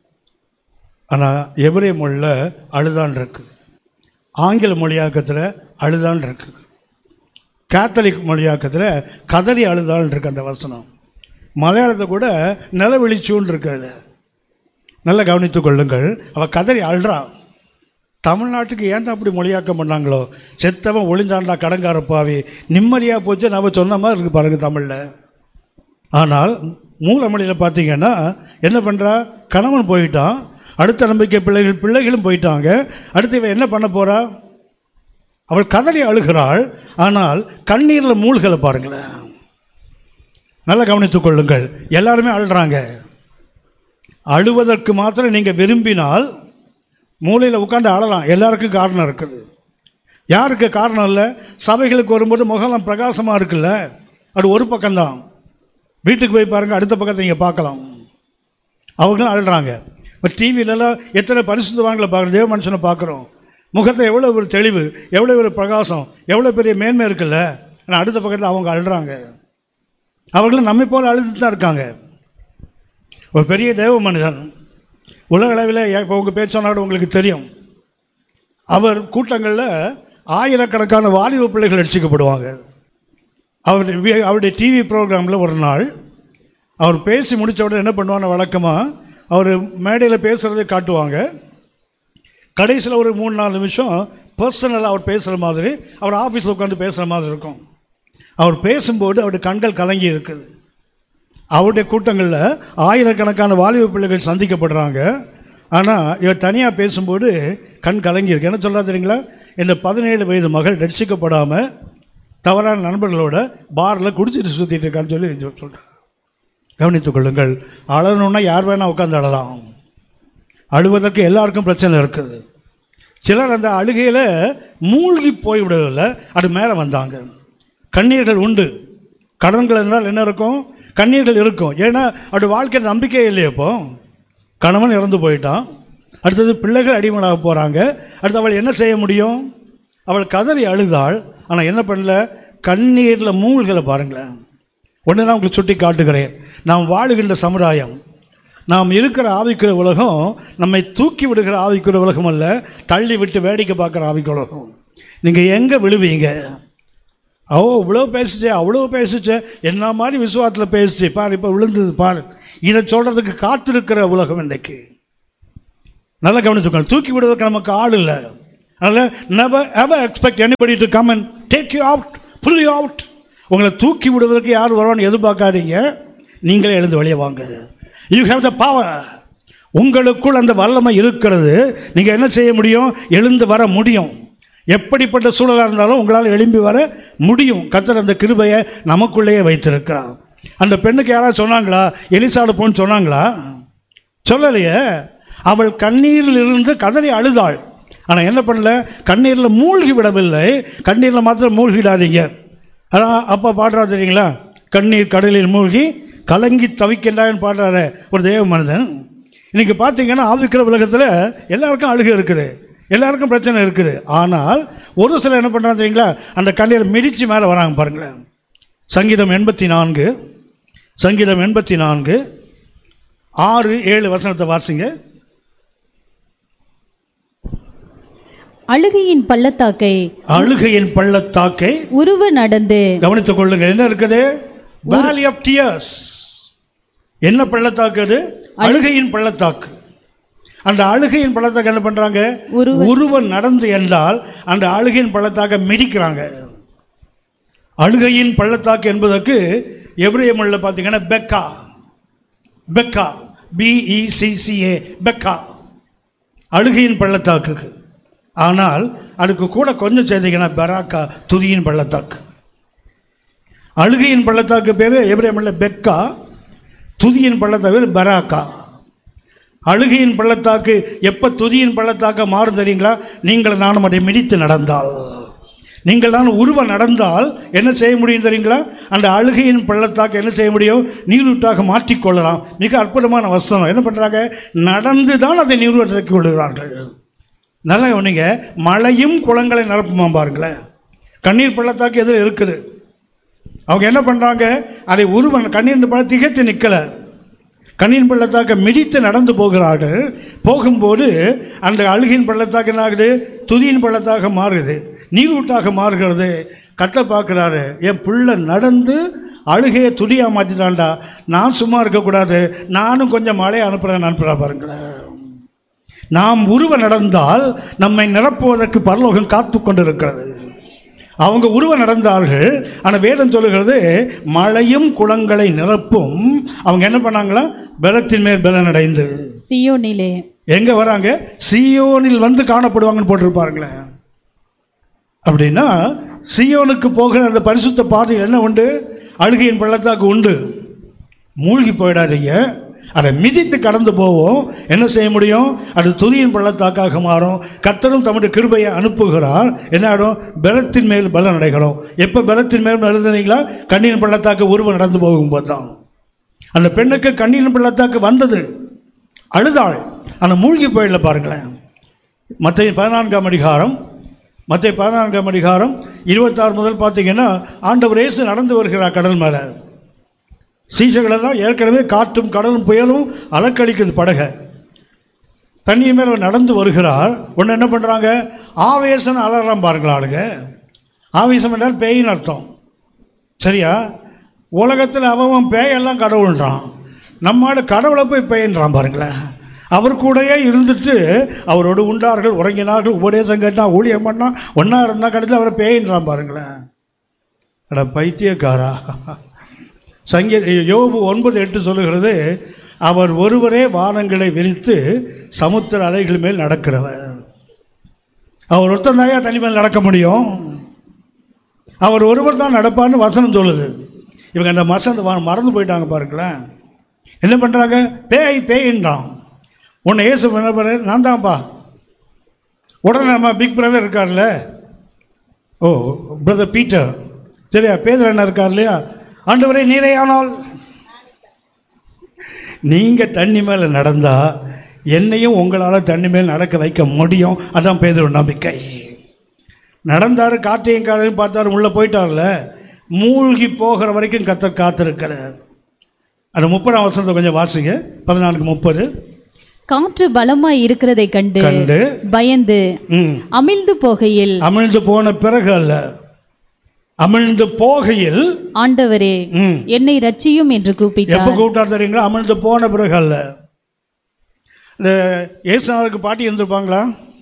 ஆனால் எபிரே மொழியில் அழுதான் இருக்கு ஆங்கில மொழியாக்கத்தில் அழுதான் இருக்கு கேத்தலிக் மொழியாக்கத்தில் கதறி அழுதாள் இருக்கு அந்த வசனம் மலையாளத்தை கூட நிலவெளிச்சூன்னு இருக்கு அதுல. நல்லா கவனித்துக் கொள்ளுங்கள் அவள் கதறி அழுறான் தமிழ்நாட்டுக்கு ஏன் தான் அப்படி மொழியாக்கம் பண்ணாங்களோ செத்தவன் ஒளிஞ்சாண்டா கடங்கார பாவி நிம்மதியாக போச்சு நம்ம சொன்ன மாதிரி இருக்கு பாருங்க தமிழில் ஆனால் மூல மொழியில் பார்த்தீங்கன்னா என்ன பண்ணுறா கணவன் போயிட்டான் அடுத்த நம்பிக்கை பிள்ளைகள் பிள்ளைகளும் போயிட்டாங்க அடுத்து இவன் என்ன பண்ண போறா அவள் கதறி அழுகிறாள் ஆனால் கண்ணீரில் மூழ்கலை பாருங்களேன் நல்லா கவனித்துக் கொள்ளுங்கள் எல்லாருமே அழுறாங்க அழுவதற்கு மாத்திரம் நீங்கள் விரும்பினால் மூலையில் உட்காந்து அழலாம் எல்லாருக்கும் காரணம் இருக்குது யாருக்கு காரணம் இல்லை சபைகளுக்கு வரும்போது முகலாம் பிரகாசமாக இருக்குல்ல அது ஒரு பக்கம்தான் வீட்டுக்கு போய் பாருங்கள் அடுத்த பக்கத்தை நீங்கள் பார்க்கலாம் அவங்களும் அழுறாங்க இப்போ டிவிலலாம் எத்தனை பரிசுத்தவான்களை பார்க்குறோம் தேவ மனுஷனை பார்க்குறோம் முகத்தில் எவ்வளோ ஒரு தெளிவு எவ்வளோ ஒரு பிரகாசம் எவ்வளோ பெரிய மேன்மை இருக்குல்ல ஆனால் அடுத்த பக்கத்தில் அவங்க அழுறாங்க அவர்களும் நம்மை போல் அழுதுட்டு தான் இருக்காங்க ஒரு பெரிய தேவ மனிதன் உலக அளவில் இப்போ உங்கள் பேர் சொன்னாலும் உங்களுக்கு தெரியும் அவர் கூட்டங்களில் ஆயிரக்கணக்கான வாலிப பிள்ளைகள் ரட்சிக்கப்படுவாங்க அவர் வி- அவருடைய டிவி ப்ரோக்ராமில் ஒரு நாள் அவர் பேசி முடித்த உடனே என்ன பண்ணுவாங்க வழக்கமாக அவர் மேடையில் பேசுகிறதை காட்டுவாங்க கடைசியில் ஒரு மூணு நாலு நிமிஷம் பர்சனலாக அவர் பேசுகிற மாதிரி அவர் ஆஃபீஸில் உட்காந்து பேசுகிற மாதிரி இருக்கும் அவர் பேசும்போது அவருடைய கண்கள் கலங்கி இருக்குது அவருடைய கூட்டங்களில் ஆயிரக்கணக்கான வாலிப பிள்ளைகள் சந்திக்கப்படுறாங்க ஆனால் இவர் தனியாக பேசும்போது கண் கலங்கியிருக்கு என்ன சொல்கிறா தெரியுங்களா இந்த பதினேழு வயது மகள் ரட்சிக்கப்படாமல் தவறான நண்பர்களோட பாரில் குடிச்சிட்டு சுற்றிட்டு இருக்கான்னு சொல்லி சொல்கிறேன் கவனித்துக் கொள்ளுங்கள் அழணுன்னா யார் வேணால் உட்காந்து அழலாம் அழுவதற்கு எல்லாருக்கும் பிரச்சனை இருக்குது சிலர் அந்த அழுகையில் மூழ்கி போய்விடவில்லை அது மேலே வந்தாங்க கண்ணீர்கள் உண்டு கடன்கள் என்றால் என்ன இருக்கும் கண்ணீர்கள் இருக்கும் ஏன்னா அது வாழ்க்கை நம்பிக்கையே இல்லையே இப்போ கணவன் இறந்து போயிட்டான் அடுத்தது பிள்ளைகள் அடிமனாக போகிறாங்க அடுத்து அவள் என்ன செய்ய முடியும் அவள் கதறி அழுதாள் ஆனால் என்ன பண்ணல கண்ணீரில் மூழ்களை பாருங்களேன் ஒன்று நான் உங்களுக்கு சுட்டி காட்டுகிறேன் நாம் வாழுகின்ற சமுதாயம் நாம் இருக்கிற ஆவிக்கிற உலகம் நம்மை தூக்கி விடுகிற ஆவிக்கிற உலகம் அல்ல தள்ளி விட்டு வேடிக்கை பார்க்குற ஆவிக்கிற உலகம் நீங்கள் எங்கே விழுவீங்க ஓ இவ்வளோ பேசுச்சே அவ்வளோ பேசுச்சே என்ன மாதிரி விசுவாசத்தில் பேசுச்சு பார் இப்போ விழுந்தது பார் இதை சொல்கிறதுக்கு காத்திருக்கிற உலகம் இன்றைக்கு நல்லா கவனிச்சுக்கோங்க தூக்கி விடுவதற்கு நமக்கு ஆள் இல்லை அதனால் never ever expect anybody to come and take you out pull you out உங்களை தூக்கி விடுவதற்கு யார் வருவான்னு எதிர்பார்க்காதீங்க நீங்களே எழுந்து வெளியே வாங்க யூ ஹேவ் த பவர் உங்களுக்குள் அந்த வல்லமை இருக்கிறது நீங்கள் என்ன செய்ய முடியும் எழுந்து வர முடியும் எப்படிப்பட்ட சூழலாக இருந்தாலும் உங்களால் எழும்பி வர முடியும் கத்தர் அந்த கிருபையை நமக்குள்ளேயே வைத்திருக்கிறார் அந்த பெண்ணுக்கு யாராவது சொன்னாங்களா எலிசாடு போன்னு சொன்னாங்களா சொல்லலையே அவள் கண்ணீரில் இருந்து கதறி அழுதாள் ஆனால் என்ன பண்ணல கண்ணீரில் மூழ்கி விடவில்லை கண்ணீரில் மாத்திரம் மூழ்கிடாதீங்க அதான் அப்போ பாடுறா தெரியுங்களா கண்ணீர் கடலில் மூழ்கி கலங்கி தவிக்கின்றான்னு பாடுறாரு ஒரு தேவ மனிதன் இன்றைக்கி பார்த்தீங்கன்னா ஆவிக்கிற உலகத்தில் எல்லாருக்கும் அழுகை இருக்குது எல்லாருக்கும் பிரச்சனை இருக்குது ஆனால் ஒரு சிலர் என்ன பண்ணுறாங்க தெரியுங்களா அந்த கண்ணீரை மிதித்து மேலே வராங்க பாருங்களேன் சங்கீதம் எண்பத்தி நான்கு சங்கீதம் எண்பத்தி நான்கு ஆறு ஏழு வசனத்தை வாசிங்க அழுகையின் பள்ளத்தாக்கை அழுகையின் பள்ளத்தாக்கை உருவ நடந்து கவனித்துக் கொள்ளுங்கள் என்ன இருக்குது வேலி ஆஃப் டியர்ஸ் என்ன பள்ளத்தாக்கு அது அழுகையின் பள்ளத்தாக்கு அந்த அழுகையின் பள்ளத்தாக்கு என்ன பண்றாங்க உருவ- உருவம் நடந்து என்றால் அந்த அழுகையின் பள்ளத்தாக்க மிதிக்கிறாங்க அழுகையின் பள்ளத்தாக்கு என்பதற்கு எவ்ரிய மொழியில் பார்த்தீங்கன்னா பெக்கா பெக்கா பிஇசிசிஏ பெக்கா அழுகையின் பள்ளத்தாக்குக்கு ஆனால் அதுக்கு கூட கொஞ்சம் சேர்த்தீங்கன்னா பெராக்கா துதியின் பள்ளத்தாக்கு அழுகையின் பள்ளத்தாக்கு பேர் எப்ரேமில் பெக்கா துதியின் பள்ளத்தாக்கு பேர் பராக்கா அழுகையின் பள்ளத்தாக்கு எப்போ துதியின் பள்ளத்தாக்க மாறும் தெரியுங்களா நீங்கள் நானும் அதை மிதித்து நடந்தால் நீங்கள் நான் உருவ நடந்தால் என்ன செய்ய முடியும் தெரியுங்களா அந்த அழுகையின் பள்ளத்தாக்கு என்ன செய்ய முடியும் நீரூற்றாக மாற்றிக்கொள்ளலாம் மிக அற்புதமான வசனம் என்ன பண்ணுறாங்க நடந்து தான் அதை நீரூற்றாக்கி கொள்கிறார்கள் நல்லா கவனிங்க மழையும் குளங்களை நிரப்புமா பாருங்களேன் கண்ணீர் பள்ளத்தாக்கு எதில் இருக்குது அவங்க என்ன பண்ணுறாங்க அதை உருவன் கண்ணீர் பள்ள திகைத்து நிற்கலை கண்ணீர் பள்ளத்தாக்க மிதித்து நடந்து போகிறார்கள் போகும்போது அந்த அழுகின் பள்ளத்தாக்கு என்ன ஆகுது துதியின் பள்ளத்தாக மாறுது நீரூட்டாக மாறுகிறது கட்ட பார்க்குறாரு என் பிள்ளை நடந்து அழுகையை துடியாக மாற்றிட்டான்டா நான் சும்மா இருக்கக்கூடாது நானும் கொஞ்சம் மழையை அனுப்புகிறேன் அனுப்புகிறா பாருங்களேன் நாம் உருவ நடந்தால் நம்மை நிரப்புவதற்கு பரலோகம் காத்து கொண்டிருக்கிறது அவங்க உருவ நடந்தார்கள் ஆனால் வேதம் சொல்லுகிறது மழையும் குளங்களை நிரப்பும் அவங்க என்ன பண்ணாங்களா பலத்தின் மேல் பலன் அடைந்து சியோனிலே எங்கே வராங்க சியோனில் வந்து காணப்படுவாங்கன்னு போட்டிருப்பாருங்களேன் அப்படின்னா சியோனுக்கு போகிற அந்த பரிசுத்த பாதையில் என்ன உண்டு அழுகையின் பள்ளத்தாக்கு உண்டு மூழ்கி போயிடாதீங்க அதை மிதித்து கடந்து போவோம் என்ன செய்ய முடியும் அது துதியின் பள்ளத்தாக்காக மாறும் கர்த்தரும் தம்முடைய கிருபையை அனுப்புகிறார் என்ன ஆகிடும் பலத்தின் மேல் பலன் அடைகிறோம் எப்போ பலத்தின் மேல் எழுதுனீங்களா கண்ணீரின் பள்ளத்தாக்கு உருவம் நடந்து போகும்போது தான் அந்த பெண்ணுக்கு கண்ணீரின் பள்ளத்தாக்கு வந்தது அழுதாள் ஆனால் மூழ்கி போயிடல பாருங்களேன் மற்ற பதினான்காம் அதிகாரம் மற்ற பதினான்காம் அதிகாரம் இருபத்தாறு முதல் பார்த்தீங்கன்னா ஆண்டவர் இயேசு நடந்து வருகிறார் கடல் மேலே சீசைகளெல்லாம் ஏற்கனவே காற்றும் கடலும் புயலும் அலக்களிக்குது படகை தண்ணி மேலே நடந்து வருகிறார் ஒன்று என்ன பண்ணுறாங்க ஆவேசம் அலறான் பாருங்களா ஆளுங்க ஆவேசம் என்றால் பேயின்னு அர்த்தம் சரியா உலகத்தில் அவன் பேயெல்லாம் கடவுள்ன்றான் நம்மாடு கடவுளை போய் பேயின்றான் பாருங்களேன் அவர் கூடயே இருந்துட்டு அவரோடு உண்டார்கள் உறங்கினார்கள் உபதேசம் கேட்டால் ஊழியம் பண்ணா ஒன்றா இருந்தால் கடைசியில் அவரை பேயின்றான் பாருங்களேன் அட பைத்தியக்காரா சங்கீ யோபு ஒன்பது எட்டு சொல்லுகிறது அவர் ஒருவரே வானங்களை விரித்து சமுத்திர அலைகள் மேல் நடக்கிறவர் அவர் ஒருத்தன் தாயா தனி மேல் நடக்க முடியும் அவர் ஒருவர் தான் நடப்பார்னு வசனம் சொல்லுது இவங்க அந்த வசனம் வ- மறந்து போயிட்டாங்க பாருங்களேன் என்ன பண்ணுறாங்க பேய் பேயின்றான் உன்னை இயேசு என்ன பண்ண நான் தான்ப்பா உடனே நம்ம பிக் பிரதர் இருக்கார்ல ஓ பிரதர் பீட்டர் சரியா பேதர் என்ன இருக்கார் இல்லையா ஆண்டவரே நீரே ஆனால் நீங்கள் தண்ணி மேலே நடந்தால் என்னையும் உங்களால் தண்ணி மேல் நடக்க வைக்க முடியும் அதான் பேதர் நம்பிக்கை நடந்தார் காற்றையும் காலையும் பார்த்தாரு உள்ளே போயிட்டார்ல மூழ்கி போகிற வரைக்கும் கத்த காத்திருக்கிறார் அந்த முப்பதாம் வருஷத்தை கொஞ்சம் வாசிங்க பதினான்கு முப்பது காற்று பலமாய் இருக்கிறதை கண்டு கண்டு பயந்து ம் அமிழ்ந்து போகையில் அமிழ்ந்து போன பிறகு அல்ல அமிழ்ந்து போகையில் ஆண்டவரே ம் என்னை ரட்சியும் என்று எப்போ கூப்பிட்டார் கூப்பிட்டார் தெரியுங்களா அமிழ்ந்து போன பிறகு அல்ல இந்த ஏசுநாதருக்கு பாட்டி இருந்திருப்பாங்களா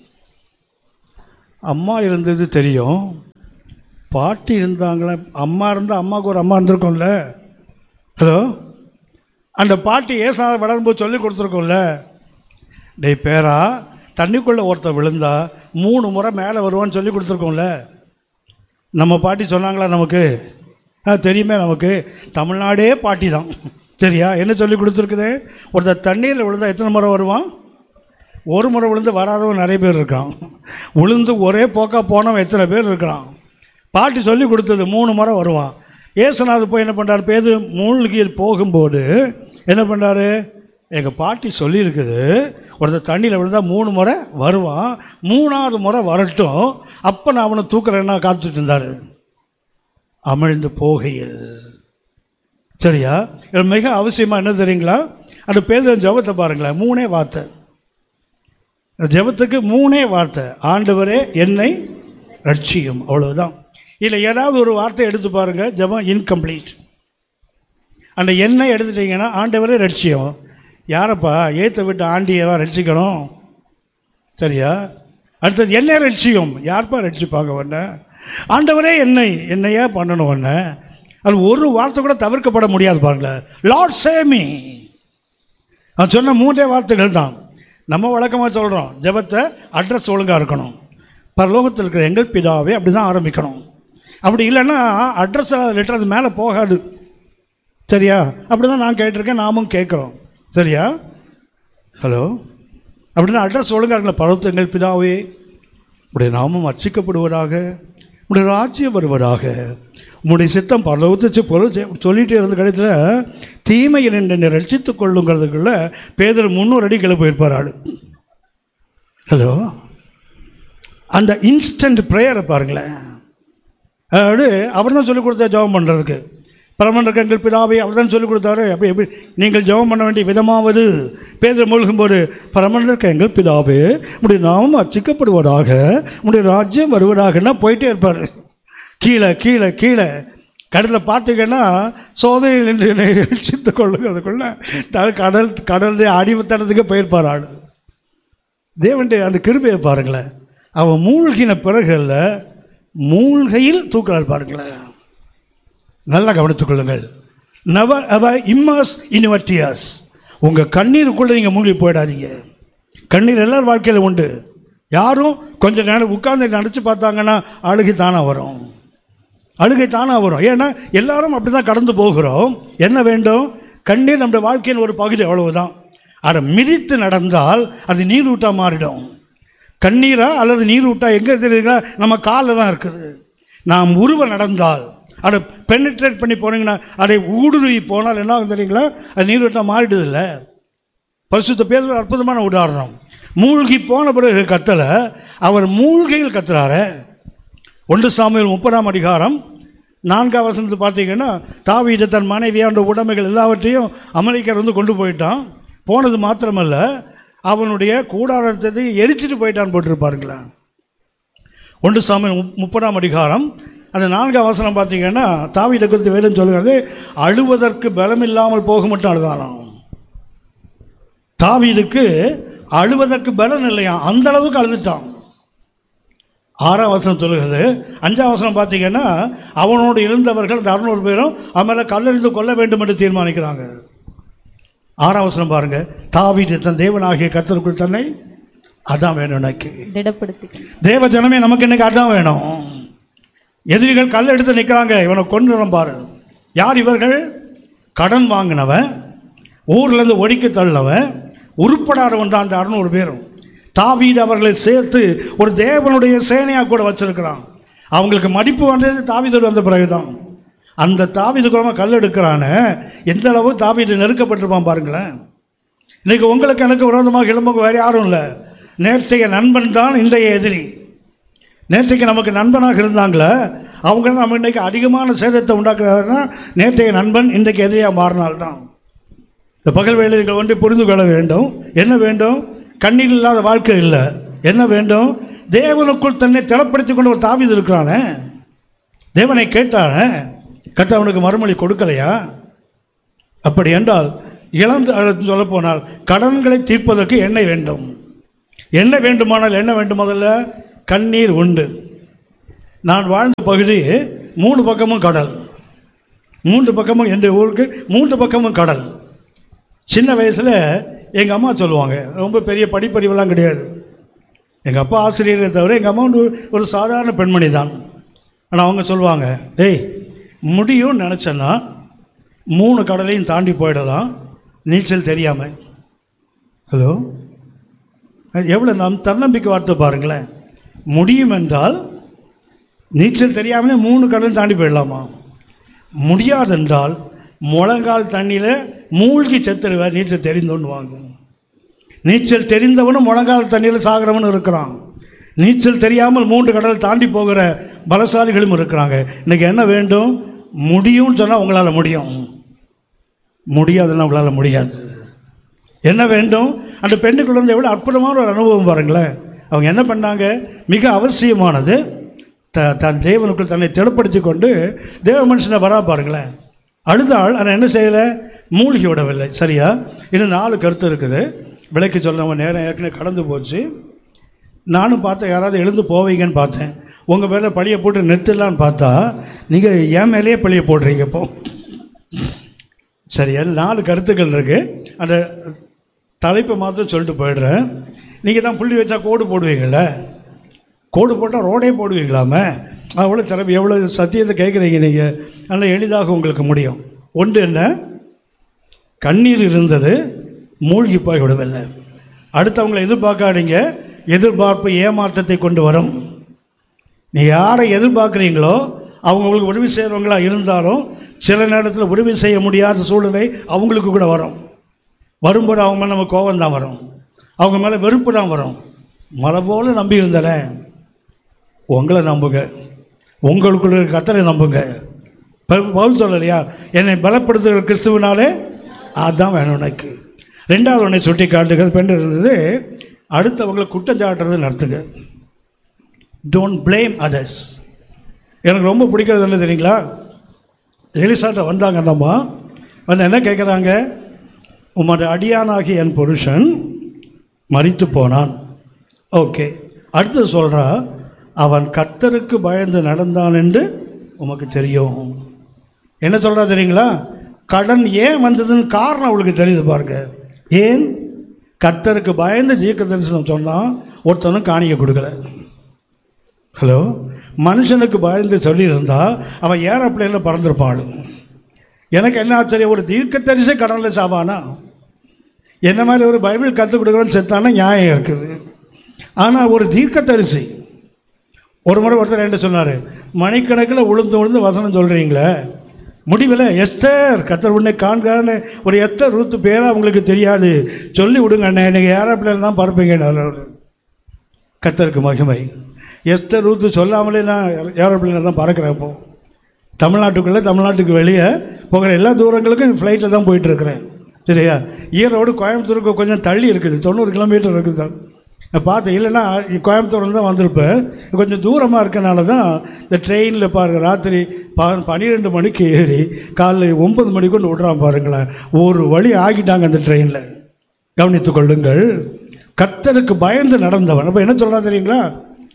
அம்மா இருந்தது தெரியும் பாட்டி இருந்தாங்களா அம்மா இருந்தால் அம்மாவுக்கு ஒரு அம்மா இருந்திருக்கும்ல ஹலோ அந்த பாட்டி ஏசுநாதர் வளரும்போது சொல்லி கொடுத்துருக்கோம்ல டேய் பேரா தண்ணிக்குள்ளே ஒருத்தர் விழுந்தா மூணு முறை மேலே வருவான்னு சொல்லி கொடுத்துருக்கோம்ல நம்ம பாட்டி சொன்னாங்களா நமக்கு ஆ தெரியுமே நமக்கு தமிழ்நாடே பாட்டி தான் சரியா என்ன சொல்லி கொடுத்துருக்குது ஒருத்தர் தண்ணீரில் விழுந்தா எத்தனை முறை வருவான் ஒரு முறை விழுந்து வராதவன் நிறைய பேர் இருக்கான் விழுந்து ஒரே போக்கா போனவன் எத்தனை பேர் இருக்கிறான் பாட்டி சொல்லி கொடுத்தது மூணு முறை வருவான் ஏசுநாதர் போய் என்ன பண்ணுறாரு பேது மூழ்கி போகும்போது என்ன பண்ணுறாரு எங்கள் பாட்டி சொல்லியிருக்குது ஒருத்தர் தண்ணியில் விழுந்தால் மூணு முறை வருவான் மூணாவது முறை வரட்டும் அப்போ நான் அவனை தூக்குறேன்னா காத்துட்டு இருந்தார் அமிழ்ந்து போகையில் சரியா இது மிக அவசியமாக என்ன தெரியுங்களா அந்த பேதன் ஜெபத்தை பாருங்களேன் மூணே வார்த்தை அந்த ஜெபத்துக்கு மூணே வார்த்தை ஆண்டவரே என்னை ரட்சியும் அவ்வளவுதான் இல்லை ஏதாவது ஒரு வார்த்தை எடுத்து பாருங்கள் ஜெபம் இன்கம்ப்ளீட் அந்த எண்ணெய் எடுத்துட்டீங்கன்னா ஆண்டவரே ரட்சியம் யாரப்பா ஏற்ற விட்டு ஆண்டியவா ரட்சிக்கணும் சரியா அடுத்தது என்ன ரட்சியம் யார்ப்பா ரட்சிப்பாங்க உன்னை ஆண்டவரே என்னை என்னையா பண்ணணும் உன்னை அது ஒரு வார்த்தை கூட தவிர்க்கப்பட முடியாது பாருங்களேன் லார்ட் சேமி அவன் சொன்ன மூன்றே வார்த்தைகள் தான் நம்ம வழக்கமாக சொல்கிறோம் ஜெபத்தை அட்ரஸ் ஒழுங்காக இருக்கணும் பரலோகத்தில் இருக்கிற எங்கள் பிதாவே அப்படி தான் ஆரம்பிக்கணும் அப்படி இல்லைன்னா அட்ரஸ் லெட்டர் அது மேலே போகாது சரியா அப்படி தான் நான் கேட்டிருக்கேன் நாமும் கேட்குறோம் சரியா ஹலோ அப்படின்னா அட்ரஸ் ஒழுங்காக இருக்கல பரவத்து எங்கள் பிதாவே உடைய நாமம் அர்ச்சிக்கப்படுவதாக உடைய ராஜ்யம் வருவதாக உம்முடைய சித்தம் பரலோகத்து பொருள் சொல்லிகிட்டே இருந்த கடைசியில் தீமையில் என்னை ரட்சித்துக் கொள்ளுங்கிறதுக்குள்ள பேதர் முன்னூறு அடி கிளை போயிருப்பார் ஆள் ஹலோ அந்த இன்ஸ்டன்ட் ப்ரேயரை பாருங்களேன் அதாவது அவர் தான் சொல்லிக் கொடுத்தா ஜெபம் பண்ணுறதுக்கு பரமன்ற எங்கள் பிதாவை அவர் தான் சொல்லிக் கொடுத்தாரு அப்படி எப்படி நீங்கள் ஜெபம் பண்ண வேண்டிய விதமாவது பேதர் மூழ்கும்போது பரமன்ற எங்கள் பிதாவே உடைய நாமம் அர்ச்சிக்கப்படுவதாக உடைய ராஜ்யம் வருவதாகன்னா போயிட்டே இருப்பார் கீழே கீழே கீழே கடலில் பார்த்தீங்கன்னா சோதனையில் நின்று என்னை ரட்சித்து கொள்ளுங்கிறதுக்குள்ள த- கடல் கடலுடைய அடிமத்தனத்துக்கு போயிருப்பார் ஆள் தேவனுடைய அந்த கிருபையை பாருங்களேன் அவன் மூழ்கின பிறகுல மூழ்கையில் தூக்கிறார் பாருங்களேன் நல்லா கவனித்துக் கொள்ளுங்கள் நவர் அவ இம்மர்ஸ் இன்வெர்டியர்ஸ் உங்கள் கண்ணீருக்குள்ளே நீங்கள் மூழ்கி போயிடாதீங்க கண்ணீர் எல்லார் வாழ்க்கையில் உண்டு யாரும் கொஞ்ச நேரம் உட்கார்ந்து நினச்சி பார்த்தாங்கன்னா அழுகை தானாக வரும் அழுகை தானாக வரும் ஏன்னா எல்லாரும் அப்படி தான் கடந்து போகிறோம் என்ன வேண்டும் கண்ணீர் நம்முடைய வாழ்க்கையின் ஒரு பகுதி அவ்வளவுதான் அதை மிதித்து நடந்தால் அது நீரூட்டாக மாறிடும் கண்ணீரா அல்லது நீரூட்டா எங்கே தெரியுங்களா நம்ம காலில் தான் இருக்குது நாம் உருவ நடந்தால் அதை பெனிட்ரேட் பண்ணி போனீங்கன்னா அதை ஊடுருவி போனால் என்ன ஆகும் தெரியுங்களா அது நீரூட்டாக மாறிடுது இல்லை பரிசுத்த பேர் ஒரு அற்புதமான உதாரணம் மூழ்கி போன பிறகு கத்தலை அவர் மூழ்கையில் கத்துறாரு ஒன்று சாமியில் முப்பதாம் அதிகாரம் நான்காம் வசனத்தில் பார்த்தீங்கன்னா தாவீது தன் மனைவியாண்ட உடைமைகள் எல்லாவற்றையும் அமெரிக்கர் வந்து கொண்டு போயிட்டான் போனது மாத்திரமல்ல அவனுடைய கூடாரத்தை எரிச்சிட்டு போயிட்டான் போட்டிருப்பாருங்களேன் ஒன்று சாமியில் முப் முப்பதாம் அதிகாரம் அந்த நான்காம் வசனம் பார்த்தீங்கன்னா தாவீதை குறித்து வேலும் சொல்லுகிறது அழுவதற்கு பலம் இல்லாமல் போக மட்டும் அழுதானாம் தாவீதுக்கு அழுவதற்கு பலன் இல்லையா அந்த அளவுக்கு அழுதுட்டான் ஆறாம் வசனம் சொல்லுகிறது அஞ்சாம் வசனம் பார்த்தீங்கன்னா அவனோடு இருந்தவர்கள் அந்த அறுநூறு பேரும் அவன் மேலே கல்லறிந்து கொள்ள வேண்டும் என்று தீர்மானிக்கிறாங்க ஆறாம் வசனம் பாருங்க தாவீது தன் தேவனாகிய கர்த்தருக்குள் தன்னை அதான் வேணும் எனக்கு திடப்படுத்தி தேவ ஜனமே நமக்கு இன்னைக்கு அதான் வேணும் எதிரிகள் கல் எடுத்து நிற்கிறாங்க இவனை கொண்டு பாரு யார் இவர்கள் கடன் வாங்கினவன் ஊர்லேருந்து ஒடிக்க தள்ளவன் உருப்படாதவன் தான் அந்த அறுநூறு பேரும் தாவீது அவர்களை சேர்த்து ஒரு தேவனுடைய சேனையாக கூட வச்சிருக்கிறான் அவங்களுக்கு மதிப்பு வந்தது தாவீது வந்த பிறகுதான் அந்த தாவீது கூட கல் எடுக்கிறான எந்த அளவு தாவீது நெருக்கப்பட்டிருப்பான் பாருங்களேன் இன்னைக்கு உங்களுக்கு எனக்கு விரோதமாக எழும்புக்கு வேறு யாரும் இல்லை நேற்றைய நண்பன் தான் இன்றைய எதிரி நேற்றைக்கு நமக்கு நண்பனாக இருந்தாங்களே அவங்க நம்ம இன்றைக்கு அதிகமான சேதத்தை உண்டாக்குறாருன்னா நேற்றைய நண்பன் இன்றைக்கு எதிரியாக மாறினால்தான் இந்த பகல் வேலைகள் ஒன்றை புரிந்து கொள்ள வேண்டும் என்ன வேண்டும் கண்ணீர் இல்லாத வாழ்க்கை இல்லை என்ன வேண்டும் தேவனுக்குள் தன்னை திடப்படுத்தி கொண்டு ஒரு தாவிது இருக்கிறானே தேவனை கேட்டானே கத்த அவனுக்கு மறுமொழி கொடுக்கலையா அப்படி என்றால் இழந்து சொல்ல போனால் கடன்களை தீர்ப்பதற்கு எண்ணெய் வேண்டும் என்ன வேண்டுமானால் என்ன வேண்டும் முதல்ல கண்ணீர் உண்டு நான் வாழ்ந்த பகுதி மூணு பக்கமும் கடல் மூன்று பக்கமும் எந்த ஊருக்கு மூன்று பக்கமும் கடல் சின்ன வயசில் எங்கள் அம்மா சொல்லுவாங்க ரொம்ப பெரிய படிப்பறிவெல்லாம் கிடையாது எங்கள் அப்பா ஆசிரியரை தவிர எங்கள் அம்மா வந்து ஒரு சாதாரண பெண்மணி தான் ஆனால் அவங்க சொல்லுவாங்க டேய் முடியும்னு நினச்சேன்னா மூணு கடலையும் தாண்டி போயிடலாம் நீச்சல் தெரியாமல் ஹலோ அது எவ்வளோ நம் தன்னம்பிக்கை வார்த்தை பாருங்களேன் முடியும் என்றால் நீச்சல் தெரியாமலே மூணு கடலும் தாண்டி போயிடலாமா முடியாதென்றால் முழங்கால் தண்ணியில் மூழ்கி செத்துருவார் நீச்சல் தெரிந்தோன்னு வாங்கும் நீச்சல் தெரிந்தவனும் முழங்கால் தண்ணியில் சாகிறவனும் இருக்கிறான் நீச்சல் தெரியாமல் மூன்று கடல் தாண்டி போகிற பலசாலிகளும் இருக்கிறாங்க இன்னைக்கு என்ன வேண்டும் முடியும்னு சொன்னால் உங்களால் முடியும் முடியாதுன்னா உங்களால் முடியாது என்ன வேண்டும் அந்த பெண்ணுக்குள்ள இருந்து எவ்வளோ அற்புதமான ஒரு அனுபவம் பாருங்களேன் அவங்க என்ன பண்ணாங்க மிக அவசியமானது த தன் தேவனுக்குள் தன்னை திடப்படுத்தி கொண்டு தேவ மனுஷனை வரா பாருங்களேன் அழுதாள் ஆனால் என்ன செய்யலை மூழ்கி விடவில்லை சரியா இன்னும் நாலு கருத்து இருக்குது விலைக்கு சொல்லாமல் நேரம் ஏற்கனவே கடந்து போச்சு நானும் பார்த்தேன் யாராவது எழுந்து போவீங்கன்னு பார்த்தேன் உங்கள் மேலே பழியை போட்டு நிறுத்திடலான்னு பார்த்தா நீங்கள் என் மேலேயே பழியை போடுறீங்க இப்போ சரியா நாலு கருத்துக்கள் இருக்குது அந்த தலைப்பை மாத்திரம் சொல்லிட்டு போயிடுறேன் நீங்கள் தான் புள்ளி வச்சா கோடு போடுவீங்கள்ல கோடு போட்டால் ரோடே போடுவீங்களாமே அவ்வளோ திறமை எவ்வளோ சத்தியத்தை கேட்குறீங்க நீங்கள் நல்லா எளிதாக உங்களுக்கு முடியும் ஒன்று என்ன கண்ணீர் இருந்தது மூழ்கி போய் விடவில்லை அடுத்தவங்களை எதிர்பார்க்காதீங்க எதிர்பார்ப்பு ஏமாற்றத்தை கொண்டு வரும் நீ யாரை எதிர்பார்க்குறீங்களோ அவங்க உங்களுக்கு உதவி செய்கிறவங்களா இருந்தாலும் சில நேரத்தில் உதவி செய்ய முடியாத சூழ்நிலை அவங்களுக்கு கூட வரும் வரும்போது அவங்க மேலே நம்ம கோபம் தான் வரும் அவங்க மேலே வெறுப்பு தான் வரும் மலை போல நம்பி இருந்தேனே உங்களை நம்புங்க உங்களுக்குள்ள இருக்க கத்தரை நம்புங்க பவு- பவுல் சொல்லலையா என்னை பலப்படுத்துகிற கிறிஸ்துவனாலே அதான் வேணும் எனக்கு ரெண்டாவது ஒன்றை சுட்டி காட்டுகள் பெண் இருந்தது அடுத்தவங்களை குற்றம் சாட்டுறது நடத்துங்க டோன்ட் blame அதர்ஸ் எனக்கு ரொம்ப பிடிக்கிறது என்ன தெரியுங்களா எலிசாட்ட வந்தாங்க அந்தம்மா வந்து என்ன கேட்குறாங்க உமது அடியானாகி என் புருஷன் மரித்து போனான் ஓகே அடுத்து சொல்கிறா அவன் கர்த்தருக்கு பயந்து நடந்தான் என்று உமக்கு தெரியும் என்ன சொல்கிறா தெரியுங்களா கடன் ஏன் வந்ததுன்னு காரணம் அவளுக்கு தெரியுது பாருங்க ஏன் கர்த்தருக்கு பயந்து தீர்க்க தரிசனம் சொன்னால் ஒருத்தனும் காணிக்க கொடுக்கல ஹலோ மனுஷனுக்கு பயந்து சொல்லியிருந்தா அவன் ஏரோப்ளேனில் பறந்துருப்பாள் எனக்கு என்ன ஆச்சரியம் ஒரு தீர்க்க தரிசி கடலில் சாவானா என்ன மாதிரி ஒரு பைபிள் கற்றுக் கொடுக்குறோன்னு செத்தானா நியாயம் இருக்குது ஆனால் ஒரு தீர்க்க தரிசி ஒரு முறை ஒருத்தர் என்ன சொன்னார் மணிக்கணக்கில் உளுந்து உளுந்து வசனம் சொல்கிறீங்களே முடிவில் எஸ்தர் கத்தர் உன்னை காண்கான்னு ஒரு எஸ்தர் ரூத்து பேராக அவங்களுக்கு தெரியாது சொல்லி விடுங்க அண்ணே நீங்கள் ஏரோப்ளேன் தான் பறப்பீங்க கத்தருக்கு மகிமை எஸ்தர் ரூத்து சொல்லாமலே நான் ஏரோப்ளேனில் தான் பறக்கிறேன் இப்போ தமிழ்நாட்டுக்குள்ளே தமிழ்நாட்டுக்கு வெளியே போகிற எல்லா தூரங்களுக்கும் ஃப்ளைட்டில் தான் போயிட்டுருக்கிறேன் சரியா ஈரோடு கோயம்புத்தூருக்கு கொஞ்சம் தள்ளி இருக்குது தொண்ணூறு கிலோமீட்டர் இருக்குது சார் நான் பார்த்தேன் இல்லைன்னா கோயம்புத்தூர்ல தான் வந்திருப்பேன் கொஞ்சம் தூரமாக இருக்கனால தான் இந்த ட்ரெயினில் பாருங்க ராத்திரி ப பன்னிரெண்டு மணிக்கு ஏறி காலைல ஒன்பது மணிக்கு கொண்டு விட்றான் பாருங்களேன் ஒரு வழி ஆகிட்டாங்க அந்த ட்ரெயினில் கவனித்துக் கொள்ளுங்கள் கர்த்தருக்கு பயந்து நடந்தவன் அப்போ என்ன சொல்கிறா தெரியுங்களா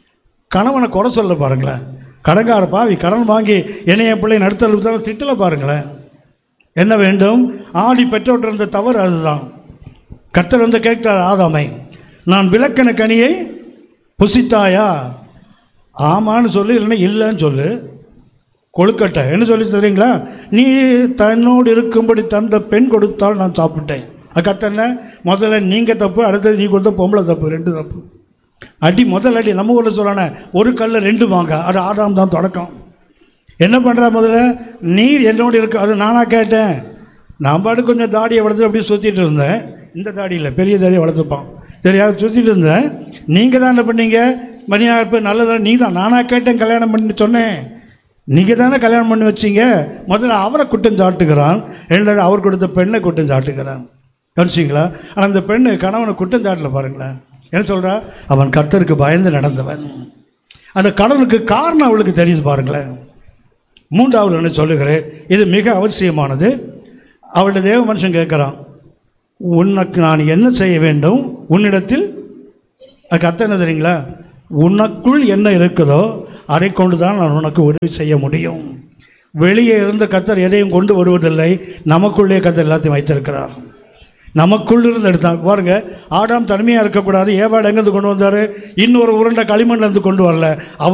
கணவனை குறை சொல்ல பாருங்களேன் கடங்கார பாவி கடன் வாங்கி என்னைய பிள்ளை நடுத்தல திட்டல பாருங்களேன் என்ன வேண்டும் ஆடி பெற்றோட்ட இருந்த தவறு அதுதான் கர்த்தர் வந்து கேட்கிறார் ஆதாமை நான் விளக்கண கனியை புசித்தாயா ஆமான்னு சொல்லு இல்லைன்னா இல்லைன்னு சொல்லு கொழுக்கட்டை என்ன சொல்லி தெரியுங்களா நீ தன்னோடு இருக்கும்படி தந்த பெண் கொடுத்தால் நான் சாப்பிட்டேன் அது கத்த என்ன முதல்ல நீங்கள் தப்பு அடுத்தது நீ கொடுத்த பொம்பளை தப்பு ரெண்டு தப்பு அடி முதல் அடி நம்ம ஊரில் சொல்லணே ஒரு கல்ல ரெண்டு வாங்க அது ஆடாம் தான் தொடக்கம் என்ன பண்ணுறா முதல்ல நீர் என்னோடு இருக்க அது நானாக கேட்டேன் நான் பாட்டு கொஞ்சம் தாடியை வளர்த்து அப்படியே சுற்றிட்டு இருந்தேன் இந்த தாடியில் பெரிய தாடியை வளர்த்துப்பான் சரியா சுற்றிட்டு இருந்தேன் நீங்கள் தான் என்ன பண்ணீங்க மணியாக இருப்ப நல்லதாக நீ தான் நானாக கேட்டேன் கல்யாணம் பண்ணி சொன்னேன் நீங்கள் தானே கல்யாணம் பண்ணி வச்சீங்க முதல்ல அவரை குற்றம் சாட்டுகிறான் ரெண்டாவது அவர் கொடுத்த பெண்ணை குற்றம் சாட்டுகிறான் கவனிச்சிங்களா ஆனால் அந்த பெண்ணு கணவனை குற்றம் சாட்டல பாருங்களேன் என்ன சொல்கிறா அவன் கர்த்தருக்கு பயந்து நடந்தவன் அந்த கடவுளுக்கு காரணம் அவளுக்கு தெரியுது பாருங்களேன் மூன்றாவது என்ன சொல்லுகிறேன் இது மிக அவசியமானது அவளுடைய தேவ மனுஷன் கேட்குறான் உனக்கு நான் என்ன செய்ய வேண்டும் உன்னிடத்தில் அதுக்கு அர்த்தம் என்ன தெரியுங்களா உனக்குள் என்ன இருக்குதோ அதை கொண்டு தான் நான் உனக்கு உதவி செய்ய முடியும் வெளியே இருந்த கத்தர் எதையும் கொண்டு வருவதில்லை நமக்குள்ளே கத்தர் எல்லாத்தையும் வைத்திருக்கிறார் நமக்குள் இருந்து எடுத்தாங்க பாருங்க ஆடாம் தனிமையாக இருக்கக்கூடாது ஏவாடு எங்கேருந்து கொண்டு வந்தார் இன்னொரு உருண்டை களிமண்லேருந்து கொண்டு வரல அவர்